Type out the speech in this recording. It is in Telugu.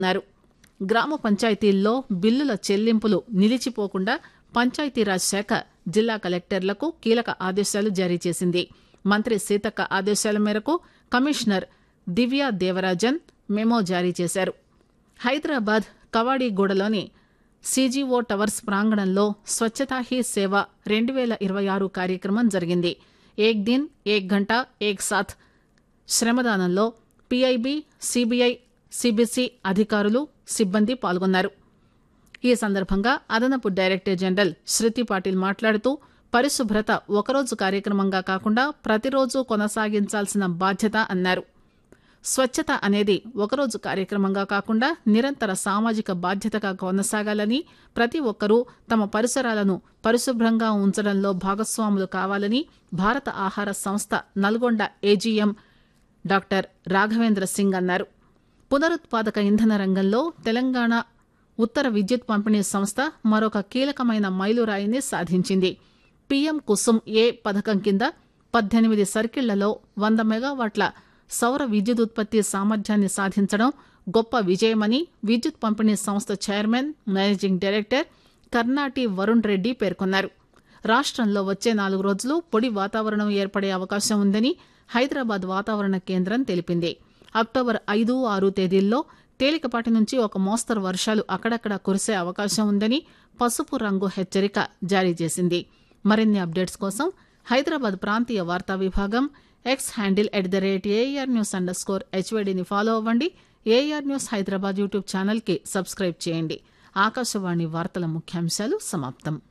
అన్నారు గ్రామ పంచాయతీల్లో బిల్లుల చెల్లింపులు నిలిచిపోకుండా పంచాయతీరాజ్ శాఖ జిల్లా కలెక్టర్లకు కీలక ఆదేశాలు జారీ చేసింది మంత్రి సీతక్క ఆదేశాల మేరకు కమిషనర్ దివ్యా దేవరాజన్ మెమో జారీ చేశారు హైదరాబాద్ కవాడిగూడలోని సీజీఓ టవర్స్ ప్రాంగణంలో స్వచ్ఛతా హీ సేవ రెండు వేల ఇరవై ఆరు కార్యక్రమం జరిగింది ఏక్ దిన్ ఏక్ గంట ఏక్ సాథ్ శ్రమదానంలో పీఐబీ సిబిఐ సిబిసి అధికారులు సిబ్బంది పాల్గొన్నారు ఈ సందర్భంగా అదనపు డైరెక్టర్ జనరల్ శృతి పాటిల్ మాట్లాడుతూ పరిశుభ్రత ఒకరోజు కార్యక్రమంగా కాకుండా ప్రతిరోజు కొనసాగించాల్సిన బాధ్యత అన్నారు స్వచ్ఛత అనేది ఒకరోజు కార్యక్రమంగా కాకుండా నిరంతర సామాజిక బాధ్యతగా కొనసాగాలని ప్రతి ఒక్కరూ తమ పరిసరాలను పరిశుభ్రంగా ఉంచడంలో భాగస్వాములు కావాలని భారత ఆహార సంస్థ నల్గొండ ఏజీఎం డాక్టర్ రాఘవేంద్ర సింగ్ అన్నారు పునరుత్పాదక ఇంధన రంగంలో తెలంగాణ ఉత్తర విద్యుత్ పంపిణీ సంస్థ మరొక కీలకమైన మైలురాయిని సాధించింది పీఎం కుసుమ్ ఏ పథకం కింద పద్దెనిమిది సర్కిళ్లలో వంద మెగావాట్ల సౌర విద్యుత్ ఉత్పత్తి సామర్థ్యాన్ని సాధించడం గొప్ప విజయమని విద్యుత్ పంపిణీ సంస్థ chairman managing director Karnati Varun Reddy పేర్కొన్నారు రాష్ట్రంలో వచ్చే నాలుగు రోజులు పొడి వాతావరణం ఏర్పడే అవకాశం ఉందని హైదరాబాద్ వాతావరణ కేంద్రం తెలిపింది అక్టోబర్ ఐదు ఆరు తేదీల్లో తేలికపాటి నుంచి ఒక మోస్తరు వర్షాలు అక్కడక్కడ కురిసే అవకాశం ఉందని పసుపు రంగు హెచ్చరిక జారీ చేసింది మరిన్ని అప్డేట్స్ కోసం హైదరాబాద్ ప్రాంతీయ వార్తా విభాగం X handle at the rate A R news underscore హెచ్వైడిని ఫాలో అవ్వండి ఏఆర్ న్యూస్ హైదరాబాద్ యూట్యూబ్ ఛానల్కి సబ్స్క్రైబ్ చేయండి ఆకాశవాణి వార్తల ముఖ్యాంశాలు సమాప్తం